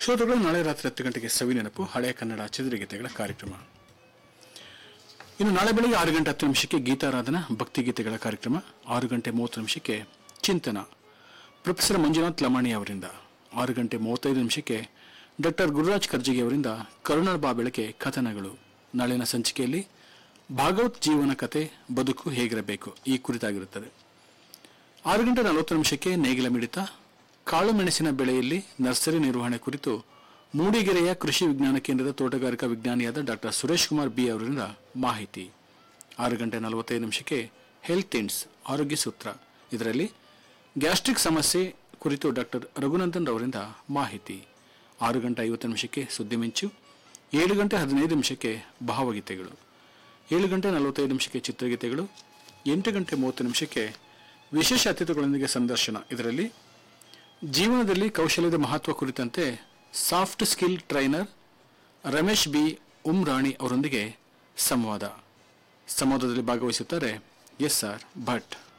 ಶ್ರೋತೃಗಳು ನಾಳೆ ರಾತ್ರಿ ಹತ್ತು ಗಂಟೆಗೆ ಸವಿ ನೆನಪು ಹಳೆಯ ಕನ್ನಡ ಚಿತ್ರಗೀತೆಗಳ ಕಾರ್ಯಕ್ರಮ ಇನ್ನು ನಾಳೆ ಬೆಳಗ್ಗೆ ಆರು ಗಂಟೆ ಹತ್ತು ನಿಮಿಷಕ್ಕೆ ಗೀತಾರಾಧನಾ ಭಕ್ತಿಗೀತೆಗಳ ಕಾರ್ಯಕ್ರಮ ಆರು ಗಂಟೆ ಮೂವತ್ತು ನಿಮಿಷಕ್ಕೆ ಚಿಂತನ ಪ್ರೊಫೆಸರ್ ಮಂಜುನಾಥ್ ಲಮಾಣಿ ಅವರಿಂದ ಆರು ಗಂಟೆ ಮೂವತ್ತೈದು ನಿಮಿಷಕ್ಕೆ ಡಾಕ್ಟರ್ ಗುರುರಾಜ್ ಕರ್ಜಿಗೆ ಅವರಿಂದ ಕರುಣಾ ಬಾ ಬೆಳಕೆ ಕಥನಗಳು ನಾಳಿನ ಸಂಚಿಕೆಯಲ್ಲಿ ಭಾಗವತ್ ಜೀವನ ಕತೆ ಬದುಕು ಹೇಗಿರಬೇಕು ಈ ಕುರಿತಾಗಿರುತ್ತದೆ ಆರು ಗಂಟೆ ನಲವತ್ತು ನಿಮಿಷಕ್ಕೆ ನೇಗಿಲ ಮಿಡಿತ ಕಾಳು ಮೆಣಸಿನ ಬೆಳೆಯಲ್ಲಿ ನರ್ಸರಿ ನಿರ್ವಹಣೆ ಕುರಿತು ಮೂಡಿಗೆರೆಯ ಕೃಷಿ ವಿಜ್ಞಾನ ಕೇಂದ್ರದ ತೋಟಗಾರಿಕಾ ವಿಜ್ಞಾನಿಯಾದ ಡಾಕ್ಟರ್ ಸುರೇಶ್ ಕುಮಾರ್ ಬಿ ಅವರಿಂದ ಮಾಹಿತಿ ಆರು ಗಂಟೆ ನಲವತ್ತೈದು ನಿಮಿಷಕ್ಕೆ ಹೆಲ್ತ್ ಇಂಡ್ಸ್ ಆರೋಗ್ಯ ಸೂತ್ರ ಇದರಲ್ಲಿ ಗ್ಯಾಸ್ಟ್ರಿಕ್ ಸಮಸ್ಯೆ ಕುರಿತು ಡಾಕ್ಟರ್ ರಘುನಂದನ್ ಅವರಿಂದ ಮಾಹಿತಿ ಆರು ಗಂಟೆ ಐವತ್ತು ನಿಮಿಷಕ್ಕೆ ಸುದ್ದಿ ಮಿಂಚು ಏಳು ಗಂಟೆ ಹದಿನೈದು ನಿಮಿಷಕ್ಕೆ ಭಾವಗೀತೆಗಳು ಏಳು ಗಂಟೆ ನಲವತ್ತೈದು ನಿಮಿಷಕ್ಕೆ ಚಿತ್ರಗೀತೆಗಳು ಎಂಟು ಗಂಟೆ ಮೂವತ್ತು ನಿಮಿಷಕ್ಕೆ ವಿಶೇಷ ಅತಿಥಿಗಳೊಂದಿಗೆ ಸಂದರ್ಶನ ಇದರಲ್ಲಿ ಜೀವನದಲ್ಲಿ ಕೌಶಲ್ಯದ ಮಹತ್ವ ಕುರಿತಂತೆ soft skill trainer Ramesh B Umrani ಅವರೊಂದಿಗೆ ಸಂವಾದ ಸಂವಾದದಲ್ಲಿ ಭಾಗವಹಿಸುತ್ತಾರೆ ಎಸ್ ಆರ್ ಭಟ್